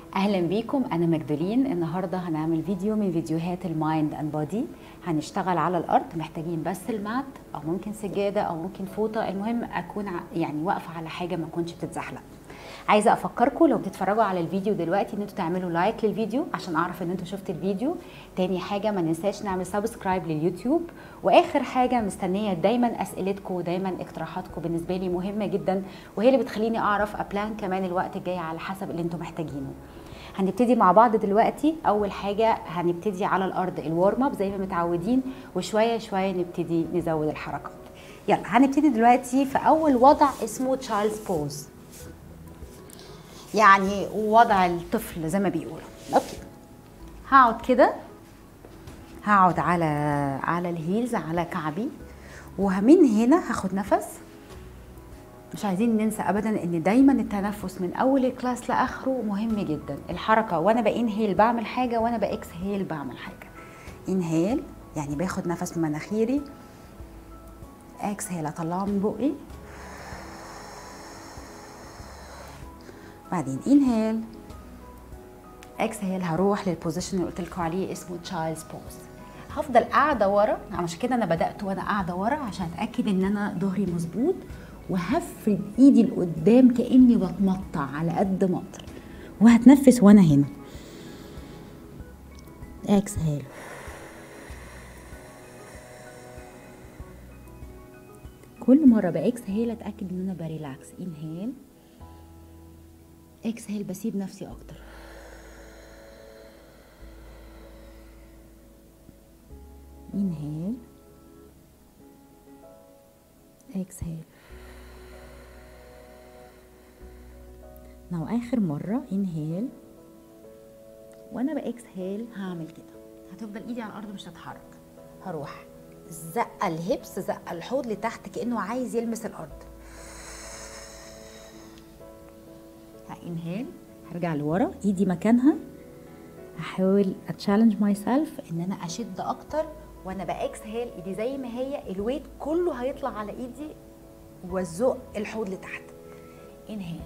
اهلا بيكم انا مجدولين النهارده هنعمل فيديو من فيديوهات المايند اند بودي هنشتغل على الارض محتاجين بس المات او ممكن سجاده او ممكن فوطه المهم اكون ع- يعني واقفه على حاجه ما اكونش بتتزحلق عايزه افكركم لو بتتفرجوا على الفيديو دلوقتي ان انتوا تعملوا لايك للفيديو عشان اعرف ان انتوا شفتوا الفيديو تاني حاجه ما ننساش نعمل سبسكرايب لليوتيوب واخر حاجه مستنيه دايما اسئلتكم ودايما اقتراحاتكم بالنسبه لي مهمه جدا وهي اللي بتخليني اعرف ابلان كمان الوقت الجاي على حسب اللي انتوا محتاجينه هنبتدي مع بعض دلوقتي اول حاجه هنبتدي على الارض الورم اب زي ما متعودين وشويه شويه نبتدي نزود الحركات يلا هنبتدي دلوقتي في اول وضع اسمه تشايلدز بوز يعني وضع الطفل زي ما بيقولوا اوكي هقعد كده هقعد على على الهيلز على كعبي ومن هنا هاخد نفس مش عايزين ننسى ابدا ان دايما التنفس من اول الكلاس لاخره مهم جدا الحركه وانا بانهيل بعمل حاجه وانا باكسهيل بعمل حاجه انهيل يعني باخد نفس من مناخيري اكسهيل اطلعه من بقي بعدين انهيل اكسهيل هروح للبوزيشن اللي قلت لكم عليه اسمه تشايلدز بوز هفضل قاعده ورا عشان كده انا بدات وانا قاعده ورا عشان اتاكد ان انا ظهري مظبوط وهفرد ايدي لقدام كاني بتمطع على قد ما اقدر وهتنفس وانا هنا اكسهيل كل مره باكسهيل اتاكد ان انا بريلاكس انهيل اكسهيل بسيب نفسي اكتر انهيل اكسهيل ناو اخر مره انهيل وانا باكسهيل هعمل كده هتفضل ايدي على الارض مش هتتحرك هروح زقه الهبس زقه الحوض لتحت كانه عايز يلمس الارض هانهيل هرجع لورا ايدي مكانها هحاول اتشالنج ماي سيلف ان انا اشد اكتر وانا باكسهيل ايدي زي ما هي الويت كله هيطلع على ايدي وازق الحوض لتحت انهيل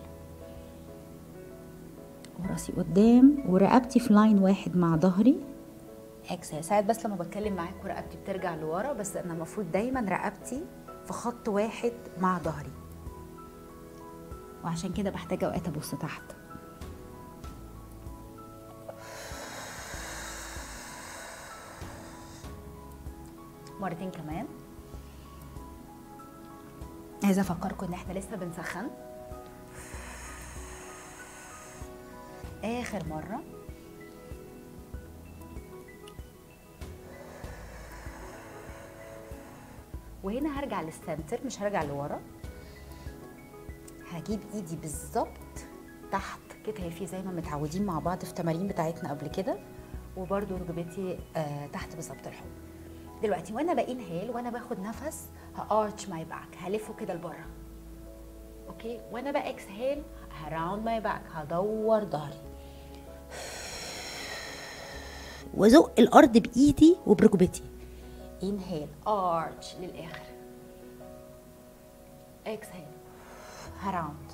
وراسي قدام ورقبتي في لاين واحد مع ظهري اكسهيل ساعات بس لما بتكلم معاكم رقبتي بترجع لورا بس انا المفروض دايما رقبتي في خط واحد مع ظهري وعشان كده بحتاج اوقات ابص تحت مرتين كمان عايزه افكركم ان احنا لسه بنسخن اخر مره وهنا هرجع للسنتر مش هرجع لورا هجيب ايدي بالظبط تحت كتافي زي ما متعودين مع بعض في التمارين بتاعتنا قبل كده وبرده ركبتي آه تحت بالظبط الحوض دلوقتي وانا بانهيل وانا باخد نفس هارش ماي باك هلفه كده لبره اوكي وانا باكسهيل هراوند ماي باك هدور ظهري وازق الارض بايدي وبركبتي انهيل ارش للاخر اكسهيل هراوند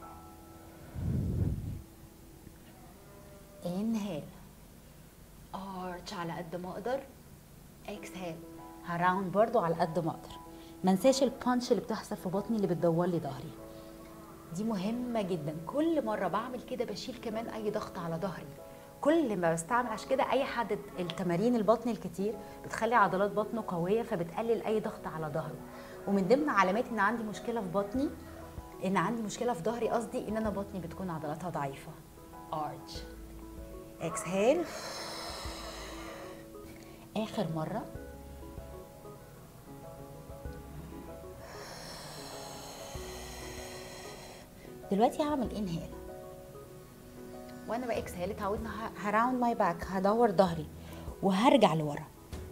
انهيل ارش على قد ما اقدر اكسهيل هراوند برضو على قد ما اقدر ما انساش البانش اللي بتحصل في بطني اللي بتدور لي ظهري دي مهمة جدا كل مرة بعمل كده بشيل كمان أي ضغط على ظهري كل ما بستعمل عشان كده أي حد التمارين البطن الكتير بتخلي عضلات بطنه قوية فبتقلل أي ضغط على ظهره ومن ضمن علامات إن عندي مشكلة في بطني إن عندي مشكلة في ظهري قصدي إن أنا بطني بتكون عضلاتها ضعيفة arch exhale آخر مرة دلوقتي هعمل انهيل وانا باكسهيل اتعودنا هراوند ماي باك هدور ظهري وهرجع لورا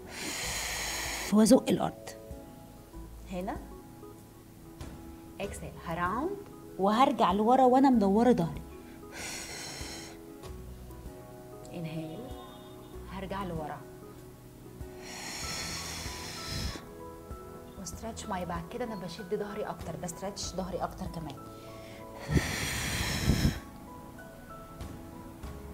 وازق الارض هنا اكسهيل هراوند وهرجع لورا وانا مدوره ظهري انهيل هرجع لورا وستريتش ماي باك كده انا بشد ظهري اكتر بستريتش ظهري اكتر كمان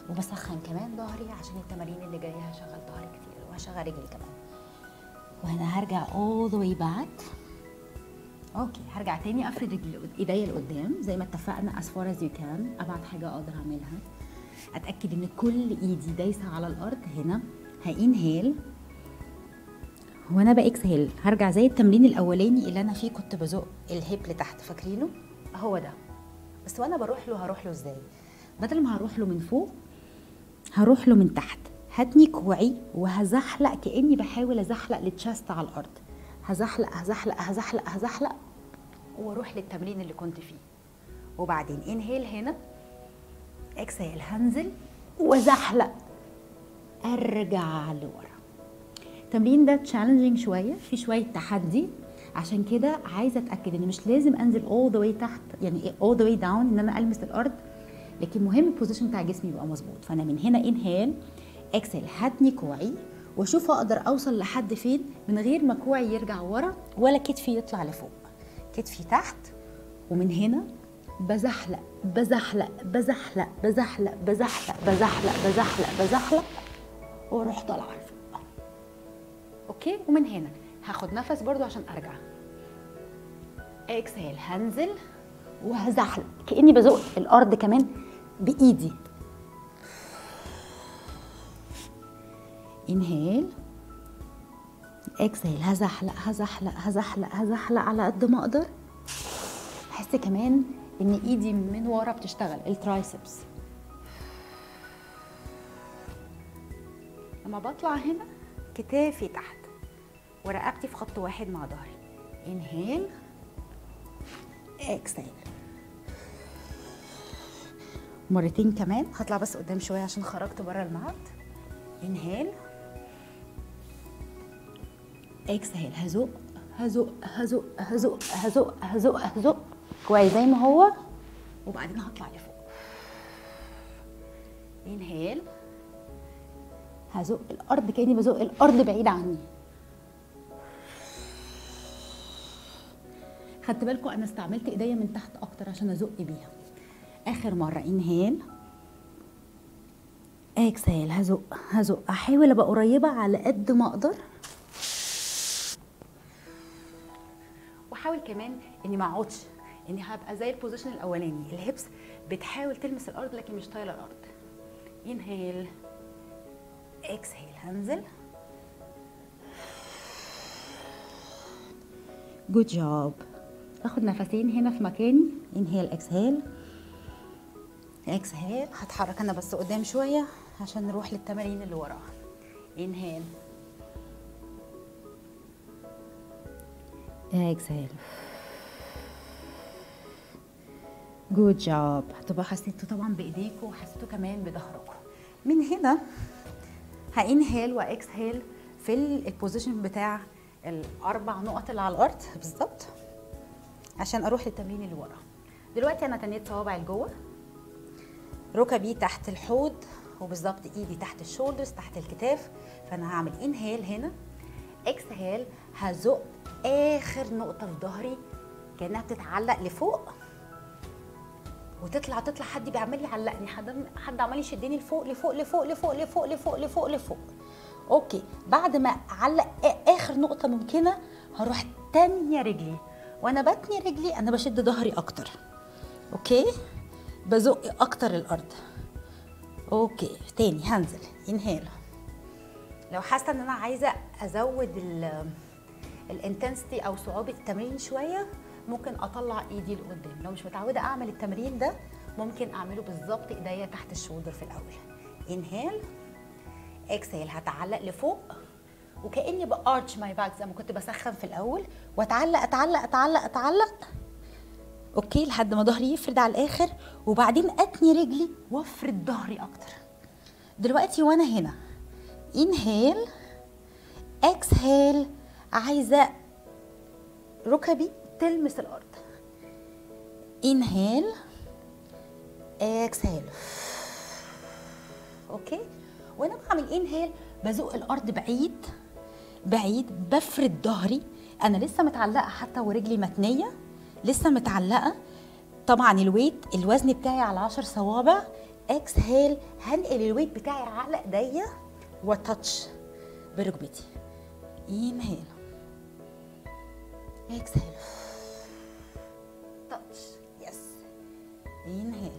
وبسخن كمان ظهري عشان التمارين اللي جايه هشغل ظهري كتير وهشغل رجلي كمان وهنا هرجع all the way back اوكي هرجع تاني افرد رجلي ايديا لقدام زي ما اتفقنا as far as you can ابعد حاجه اقدر اعملها اتاكد ان كل ايدي دايسه على الارض هنا هانهيل وانا باكسهيل هرجع زي التمرين الاولاني اللي انا فيه كنت بزق الهيب لتحت فاكرينه هو ده بس وانا بروح له هروح له ازاي بدل ما هروح له من فوق هروح له من تحت هتني كوعي وهزحلق كاني بحاول ازحلق للتشست على الارض هزحلق هزحلق هزحلق هزحلق واروح للتمرين اللي كنت فيه وبعدين انهيل هنا اكسهيل هنزل وزحلق ارجع لورا التمرين ده تشالنجينج شويه في شويه تحدي عشان كده عايزه اتاكد ان مش لازم انزل all the way تحت يعني all the way down ان انا المس الارض لكن مهم البوزيشن بتاع جسمي يبقى مظبوط فانا من هنا انهيل اكسل هتني كوعي واشوف اقدر اوصل لحد فين من غير ما كوعي يرجع ورا ولا كتفي يطلع لفوق كتفي تحت ومن هنا بزحلق بزحلق بزحلق بزحلق بزحلق بزحلق بزحلق بزحلق واروح طالعه لفوق اوكي ومن هنا هاخد نفس برضو عشان ارجع اكسهيل هنزل وهزحلق كاني بزق الارض كمان بايدي انهيل اكسهيل هزحلق هزحلق هزحلق هزحلق على قد ما اقدر احس كمان ان ايدي من ورا بتشتغل الترايسبس لما بطلع هنا كتافي تحت ورقبتي في خط واحد مع ظهري انهيل اكسهيل مرتين كمان هطلع بس قدام شويه عشان خرجت بره المعد انهيل اكسهيل هزق هزق هزق هزق هزق هزق هزق كويس زي ما هو وبعدين هطلع لفوق انهيل هزق الارض كاني بزق الارض بعيد عني خدت بالكم انا استعملت ايديا من تحت اكتر عشان ازق بيها اخر مره انهيل اكسهيل هزق هزق احاول ابقى قريبه على قد ما اقدر واحاول كمان اني ما اقعدش اني هبقى زي البوزيشن الاولاني الهبس بتحاول تلمس الارض لكن مش طايله الارض انهيل اكسهيل هنزل جود جوب اخد نفسين هنا في مكاني انهيل اكسهيل اكسهيل هتحرك انا بس قدام شويه عشان نروح للتمارين اللي وراها انهيل اكسهيل جود جوب هتبقى حسيتوا طبعا بايديكم وحسيتوا كمان بظهركم من هنا هانهيل واكسهيل في البوزيشن بتاع الاربع نقط اللي على الارض بالظبط عشان اروح للتمرين اللي ورا دلوقتي انا تنيت صوابعي لجوه ركبي تحت الحوض وبالظبط ايدي تحت الشولدرز تحت الكتاف فانا هعمل انهيل هنا اكسهيل هزق اخر نقطه في ظهري كانها بتتعلق لفوق وتطلع تطلع حد بيعمل لي علقني حد حد عمال يشدني لفوق لفوق لفوق لفوق لفوق لفوق لفوق لفوق اوكي بعد ما اعلق اخر نقطه ممكنه هروح تانية رجلي وانا بتني رجلي انا بشد ظهري اكتر اوكي بزق اكتر الارض اوكي تاني هنزل انهيل لو حاسه ان انا عايزه ازود الانتنسيتي او صعوبه التمرين شويه ممكن اطلع ايدي لقدام لو مش متعوده اعمل التمرين ده ممكن اعمله بالظبط ايديا تحت الشولدر في الاول انهيل اكسهيل هتعلق لفوق وكاني بارش ماي باك زي ما كنت بسخن في الاول واتعلق اتعلق اتعلق اتعلق اوكي لحد ما ظهري يفرد على الاخر وبعدين اتني رجلي وافرد ظهري اكتر دلوقتي وانا هنا انهيل اكسهيل عايزه ركبي تلمس الارض انهيل اكسهيل اوكي وانا بعمل انهيل بزق الارض بعيد بعيد بفرد ظهري انا لسه متعلقه حتى ورجلي متنيه لسه متعلقه طبعا الويت الوزن بتاعي على 10 صوابع اكسهيل هنقل الويت بتاعي على ايديا وتاتش بركبتي انهيل اكسهيل تاتش يس انهيل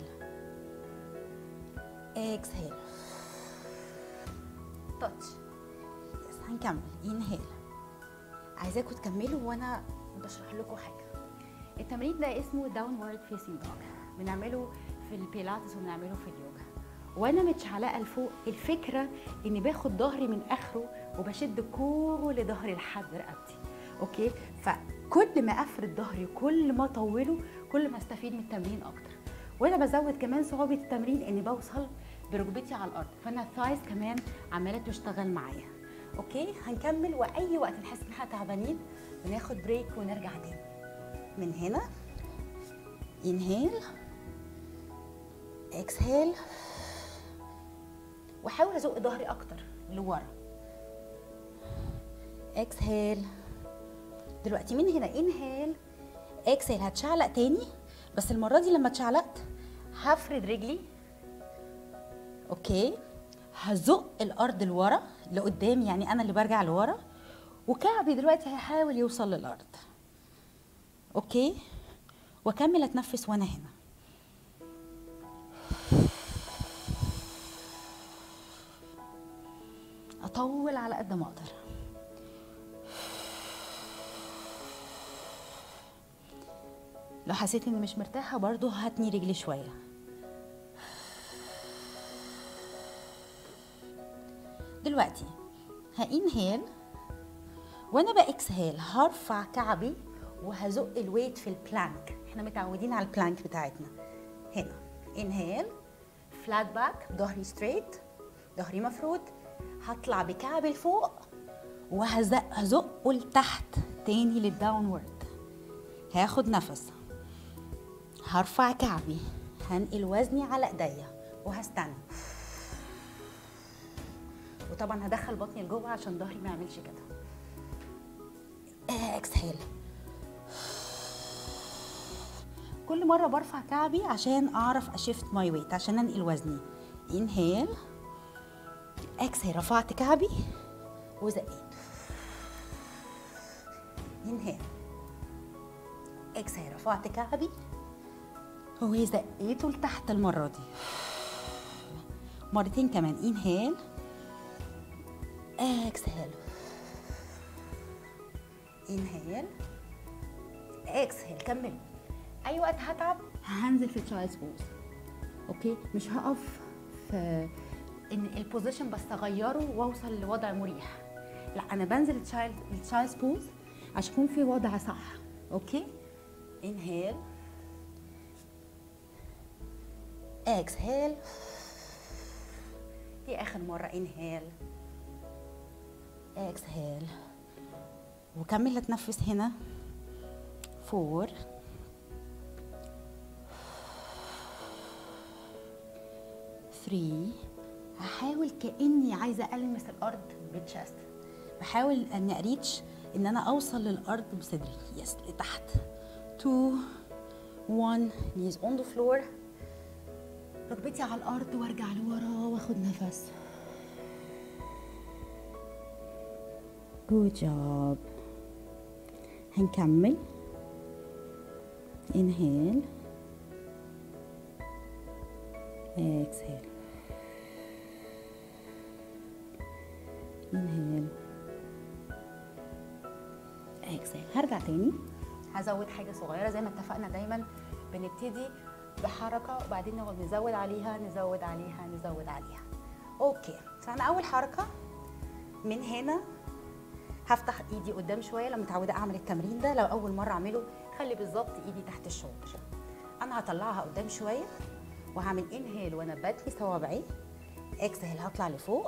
اكسهيل تاتش يس هنكمل انهيل عايزاكم تكملوا وانا بشرح لكم حاجه التمرين ده اسمه داونورد فيسنج دوج بنعمله في البيلاتس وبنعمله في اليوجا وانا متشعلقه لفوق الفكره اني باخد ظهري من اخره وبشد كل ظهري لحد رقبتي اوكي فكل ما افرد ظهري كل ما اطوله كل ما استفيد من التمرين اكتر وانا بزود كمان صعوبه التمرين اني بوصل بركبتي على الارض فانا الثايز كمان عماله تشتغل معايا اوكي هنكمل واي وقت نحس ان احنا تعبانين بناخد بريك ونرجع تاني من هنا انهيل اكسهيل واحاول ازق ظهري اكتر لورا اكسهيل دلوقتي من هنا انهيل اكسهيل هتشعلق تاني بس المره دي لما اتشعلقت هفرد رجلي اوكي هزق الارض لورا لقدام يعني انا اللي برجع لورا وكعبي دلوقتي هيحاول يوصل للارض اوكي واكمل اتنفس وانا هنا اطول على قد ما اقدر لو حسيت اني مش مرتاحه برضو هاتني رجلي شويه دلوقتي هانهيل وانا باكسهيل هرفع كعبي وهزق الويت في البلانك احنا متعودين على البلانك بتاعتنا هنا انهيل فلات باك ظهري ستريت ظهري مفرود هطلع بكعبي لفوق وهزق هزقه لتحت تاني للداونورد هاخد نفس هرفع كعبي هنقل وزني على ايديا وهستنى وطبعا هدخل بطني لجوه عشان ظهري ما يعملش كده اكسهيل كل مره برفع كعبي عشان اعرف اشيفت ماي ويت عشان انقل وزني انهيل اكسهيل رفعت كعبي وزقيت انهيل اكسهيل رفعت كعبي وزقيته لتحت المره دي مرتين كمان انهيل اكسهيل انهيل اكسهيل كمل اي وقت هتعب هنزل في تشايلدز بوز اوكي مش هقف في ان البوزيشن بس اغيره واوصل لوضع مريح لا انا بنزل التشايلد التشايلدز بوز عشان يكون في وضع صح اوكي انهيل اكسهيل دي اخر مره انهيل اكسهيل وكمل اتنفس هنا فور ثري هحاول كاني عايزه المس الارض بالتشست بحاول اني اريتش ان انا اوصل للارض بصدري يس لتحت 2 1 knees on the floor ركبتي على الارض وارجع لورا واخد نفس good job هنكمل inhale exhale inhale exhale هرجع تاني هزود حاجة صغيرة زي ما اتفقنا دايما بنبتدي بحركة وبعدين نقعد نزود عليها نزود عليها نزود عليها اوكي فانا اول حركة من هنا هفتح ايدي قدام شويه لما متعوده اعمل التمرين ده لو اول مره اعمله خلي بالظبط ايدي تحت الشولدر انا هطلعها قدام شويه وهعمل انهيل وانا بتني صوابعي اكسهيل هطلع لفوق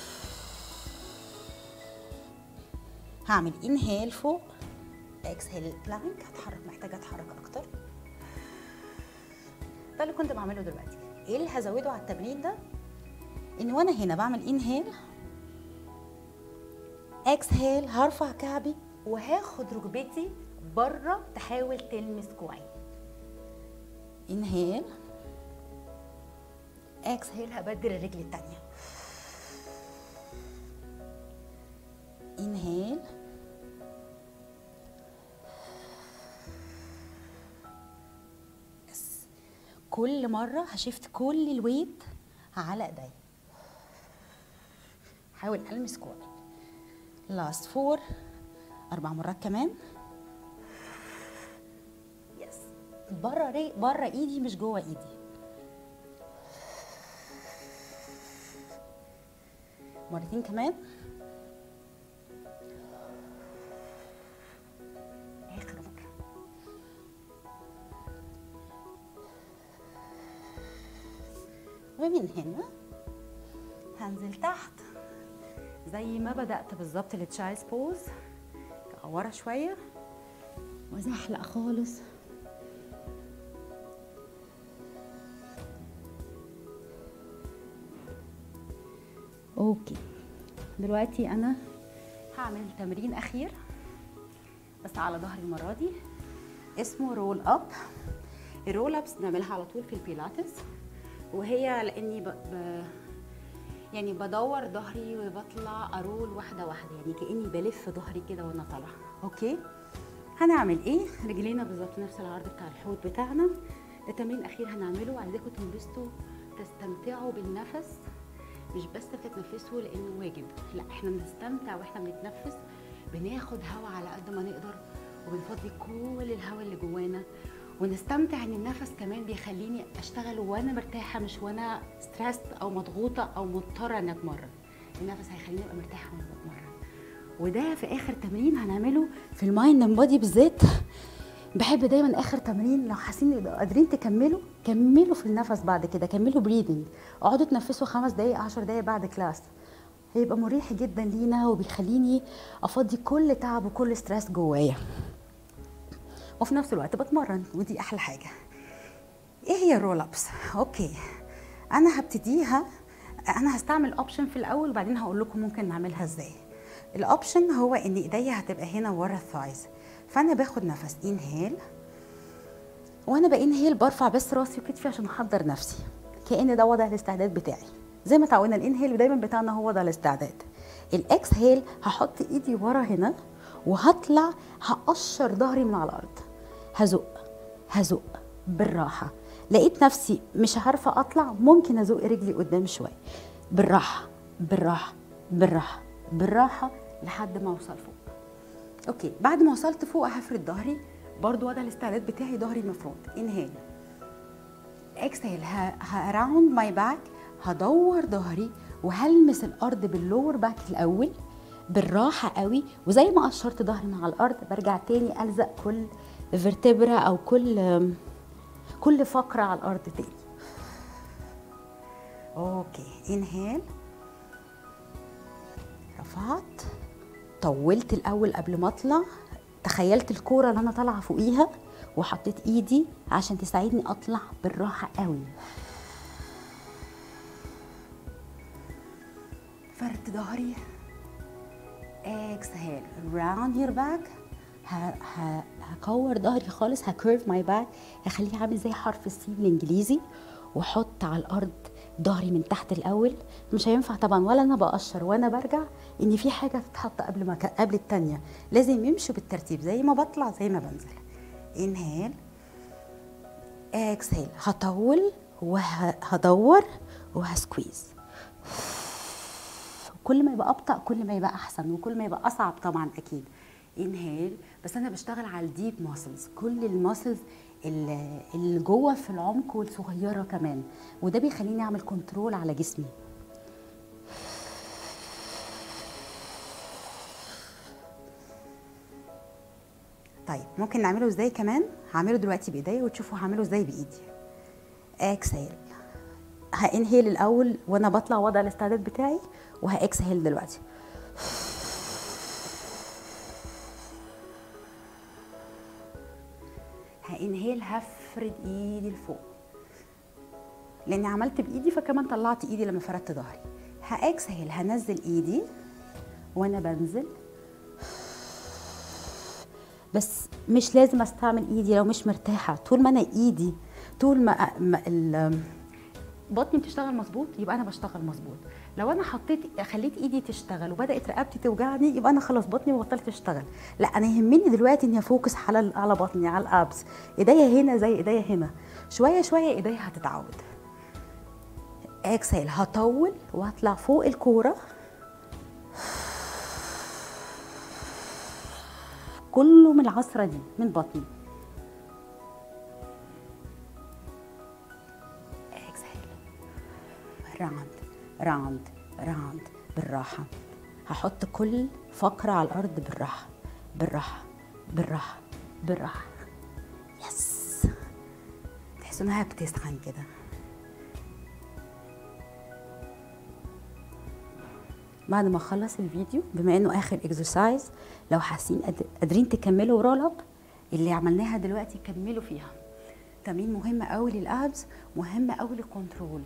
هعمل انهيل فوق اكسهيل بلانك هتحرك محتاجه اتحرك اكتر ده اللي كنت بعمله دلوقتي ايه اللي هزوده على التمرين ده ان وانا هنا بعمل انهيل اكسهيل هرفع كعبي وهاخد ركبتي بره تحاول تلمس كوعي انهيل اكسهيل هبدل الرجل التانية انهيل بس كل مرة هشفت كل الويت على ايديا حاول المس كويس لاست فور اربع مرات كمان يس بره ري... بره ايدي مش جوه ايدي مرتين كمان اخر مره ومن هنا هنزل تحت زي ما بدأت بالظبط التشايلز بوز ورا شوية وزحلق خالص اوكي دلوقتي انا هعمل تمرين اخير بس على ظهري المره دي اسمه رول اب الرول ابس بنعملها على طول في البيلاتس وهي لاني ب... ب... يعني بدور ظهري وبطلع ارول واحده واحده يعني كاني بلف ظهري كده وانا طالعه اوكي هنعمل ايه رجلينا بالظبط نفس العرض بتاع الحوض بتاعنا ده تمرين اخير هنعمله عايزاكم تنبسطوا تستمتعوا بالنفس مش بس تتنفسوا لانه واجب لا احنا بنستمتع واحنا بنتنفس بناخد هوا على قد ما نقدر وبنفضي كل الهوا اللي جوانا ونستمتع ان النفس كمان بيخليني اشتغل وانا مرتاحه مش وانا ستريسد او مضغوطه او مضطره اني اتمرن النفس هيخليني ابقى مرتاحه وانا بتمرن وده في اخر تمرين هنعمله في المايند اند بودي بالذات بحب دايما اخر تمرين لو حاسين قادرين تكملوا كملوا في النفس بعد كده كملوا بريدنج اقعدوا تنفسوا خمس دقايق عشر دقايق بعد كلاس هيبقى مريح جدا لينا وبيخليني افضي كل تعب وكل ستريس جوايا وفي نفس الوقت بتمرن ودي احلى حاجه ايه هي الرول ابس اوكي انا هبتديها انا هستعمل اوبشن في الاول وبعدين هقول لكم ممكن نعملها ازاي الاوبشن هو ان ايديا هتبقى هنا ورا الثايز فانا باخد نفس انهيل وانا بانهيل برفع بس راسي وكتفي عشان احضر نفسي كان ده وضع الاستعداد بتاعي زي ما تعودنا الانهيل دايما بتاعنا هو وضع الاستعداد الاكسهيل هحط ايدي ورا هنا وهطلع هقشر ظهري من على الارض هزق هزق بالراحه لقيت نفسي مش عارفه اطلع ممكن ازق رجلي قدام شويه بالراحه بالراحه بالراحه بالراحه لحد ما اوصل فوق اوكي بعد ما وصلت فوق هفرد ظهري برضو وضع الاستعداد بتاعي ظهري مفروض انهيل اكسهيل هراوند ماي باك هدور ظهري وهلمس الارض باللور باك الاول بالراحه قوي وزي ما قشرت ظهري مع الارض برجع تاني الزق كل فيرتبرا او كل كل فقره على الارض تاني اوكي انهيل رفعت طولت الاول قبل ما اطلع تخيلت الكوره اللي انا طالعه فوقيها وحطيت ايدي عشان تساعدني اطلع بالراحه قوي فرد ظهري اكسهيل راوند يور باك هكور ظهري خالص هكيرف ماي باك هخليه عامل زي حرف السي بالانجليزي واحط على الارض ظهري من تحت الاول مش هينفع طبعا ولا انا بقشر وانا برجع ان في حاجه تتحط قبل ما قبل الثانيه لازم يمشوا بالترتيب زي ما بطلع زي ما بنزل انهيل اكسهيل هطول وهدور وهسكويز كل ما يبقى ابطا كل ما يبقى احسن وكل ما يبقى اصعب طبعا اكيد انهيل بس انا بشتغل على الديب ماسلز كل الماسلز اللي جوه في العمق والصغيره كمان وده بيخليني اعمل كنترول على جسمي طيب ممكن نعمله ازاي كمان هعمله دلوقتي بايديا وتشوفوا هعمله ازاي بايدي اكسهيل هانهيل الاول وانا بطلع وضع الاستعداد بتاعي وهاكسهيل دلوقتي هانهيل هفرد ايدي لفوق لاني عملت بايدي فكمان طلعت ايدي لما فردت ظهري هاكسهيل هنزل ايدي وانا بنزل بس مش لازم استعمل ايدي لو مش مرتاحه طول ما انا ايدي طول ما, ما بطني بتشتغل مظبوط يبقى انا بشتغل مظبوط لو انا حطيت خليت ايدي تشتغل وبدات رقبتي توجعني يبقى انا خلاص بطني بطلت تشتغل لا انا يهمني دلوقتي اني افوكس على على بطني على الابس ايديا هنا زي ايديا هنا شويه شويه ايديا هتتعود اكسل هطول واطلع فوق الكوره كله من العصره دي من بطني اكسل راوند راوند راوند بالراحه هحط كل فقره على الارض بالراحه بالراحه بالراحه بالراحه يس تحسوا انها بتسخن كده بعد ما اخلص الفيديو بما انه اخر اكسرسايز لو حاسين قادرين تكملوا رول اب اللي عملناها دلوقتي كملوا فيها تمرين مهم قوي للابس مهم قوي للكنترول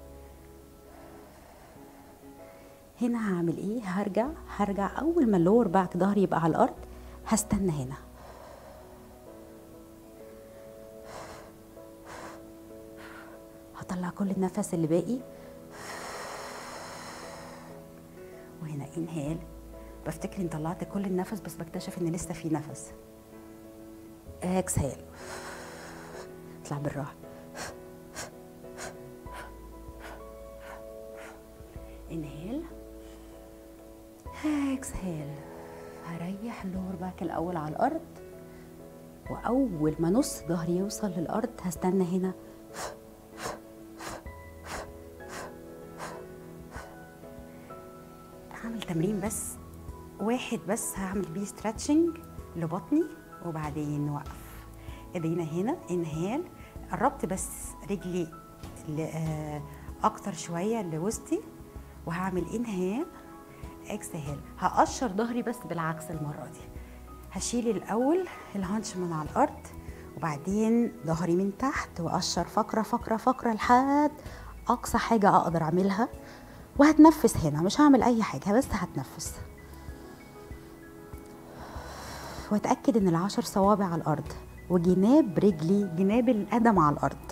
هنا هعمل ايه هرجع هرجع اول ما اللور باك ظهري يبقى على الارض هستنى هنا هطلع كل النفس اللي باقي وهنا انهال بفتكر اني طلعت كل النفس بس بكتشف ان لسه في نفس اكسهال اطلع بالراحه انهال اكسهال هريح اللور باك الاول على الارض واول ما نص ظهري يوصل للارض هستنى هنا هعمل تمرين بس واحد بس هعمل بيه ستريتشنج لبطني وبعدين نوقف ايدينا هنا انهال قربت بس رجلي اكتر شويه لوسطي وهعمل انهال اكسهال هقشر ظهري بس بالعكس المره دي هشيل الاول الهانش من على الارض وبعدين ظهري من تحت واقشر فقره فقره فقره لحد اقصى حاجه اقدر اعملها وهتنفس هنا مش هعمل اي حاجه بس هتنفس واتاكد ان العشر صوابع على الارض وجناب رجلي جناب القدم على الارض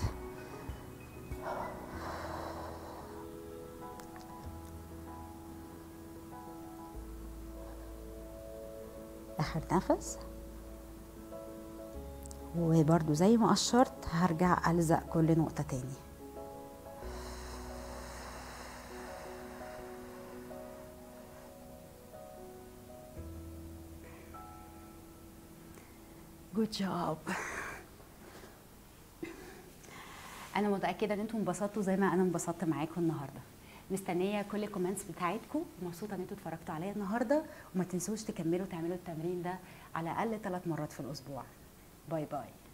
اخر نفس وبرده زي ما قشرت هرجع الزق كل نقطه تاني جود جوب انا متاكده ان انتم انبسطتوا زي ما انا انبسطت معاكم النهارده مستنيه كل الكومنتس بتاعتكم ومبسوطه ان انتوا اتفرجتوا عليا النهارده وما تنسوش تكملوا تعملوا التمرين ده على الاقل ثلاث مرات في الاسبوع باي باي